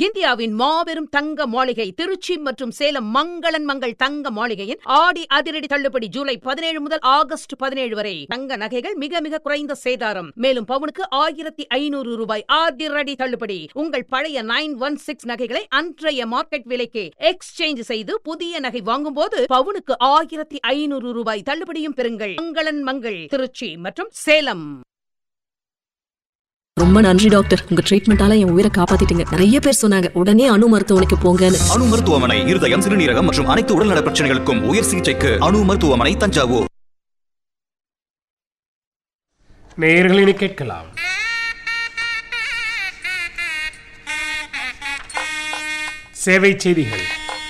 இந்தியாவின் மாபெரும் தங்க மாளிகை திருச்சி மற்றும் சேலம் மங்களன் மங்கள் தங்க மாளிகையின் ஆடி அதிரடி தள்ளுபடி ஜூலை பதினேழு முதல் ஆகஸ்ட் பதினேழு வரை தங்க நகைகள் மிக மிக குறைந்த சேதாரம் மேலும் பவுனுக்கு ஆயிரத்தி ஐநூறு ரூபாய் அதிரடி தள்ளுபடி உங்கள் பழைய நைன் ஒன் சிக்ஸ் நகைகளை அன்றைய மார்க்கெட் விலைக்கு எக்ஸ்சேஞ்ச் செய்து புதிய நகை வாங்கும்போது பவுனுக்கு ஆயிரத்தி ஐநூறு ரூபாய் தள்ளுபடியும் பெறுங்கள் மங்களன் மங்கள் திருச்சி மற்றும் சேலம் ரொம்ப நன்றி டாக்டர் உங்க ட்ரீட்மெண்டால என் உயிரை காப்பாத்திட்டீங்க நிறைய பேர் சொன்னாங்க உடனே அணு மருத்துவமனைக்கு போங்கன்னு அணு மருத்துவமனை இருதயம் சிறுநீரகம் மற்றும் அனைத்து உடல்நல பிரச்சனைகளுக்கும் உயர் சிகிச்சைக்கு அணு மருத்துவமனை தஞ்சாவூர் நேயர்கள் இனி கேட்கலாம் சேவை செய்திகள்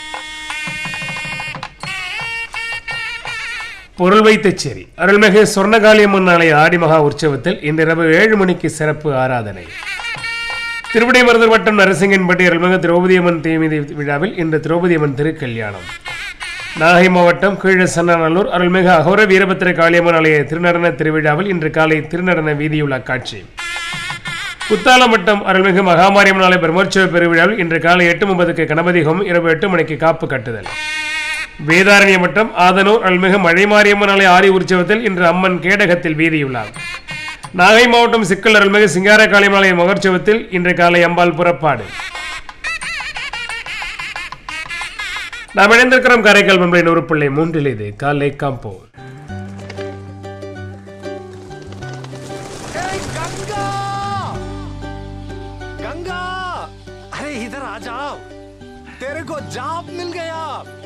பொருள் வைத்தச்சேரி அருள்மிகு சொர்ணகாளியம்மன் ஆலய ஆடிமகா உற்சவத்தில் இன்றிரவு ஏழு மணிக்கு சிறப்பு ஆராதனை திருவிடைமருதூர் வட்டம் நரசிங்கன்பட்டி அருள்மிகு திரௌபதியம்மன் தீமிதி விழாவில் இன்று திரௌபதியம்மன் திருக்கல்யாணம் நாகை மாவட்டம் கீழ சன்னநல்லூர் அருள்மிகு அகோர வீரபத்திர காளியம்மன் ஆலய திருநடன திருவிழாவில் இன்று காலை திருநடன வீதியுலா காட்சி குத்தாலம் வட்டம் அருள்மிகு மகாமாரியம்மன் ஆலய பிரம்மோற்சவ பெருவிழாவில் இன்று காலை எட்டு முப்பதுக்கு கணபதி ஹோமம் இரவு எட்டு மணிக்கு காப்பு கட்டுதல் வேதாரண்ய வட்டம் ஆதனூர் அருள்மிகு மழைமாரியம்மன் ஆலய ஆதி உற்சவத்தில் இன்று அம்மன் கேடகத்தில் வீதியுள்ளார் நாகை மாவட்டம் சிக்கல் அருள்மிகு சிங்கார காளியம்மன் ஆலய மகோற்சவத்தில் இன்று காலை அம்பாள் புறப்பாடு நாம் இணைந்திருக்கிறோம் காரைக்கால் பண்பை நூறு பிள்ளை மூன்றில் இது காலை காம்போ गंगा गंगा अरे इधर आ जाओ तेरे को जॉब मिल गया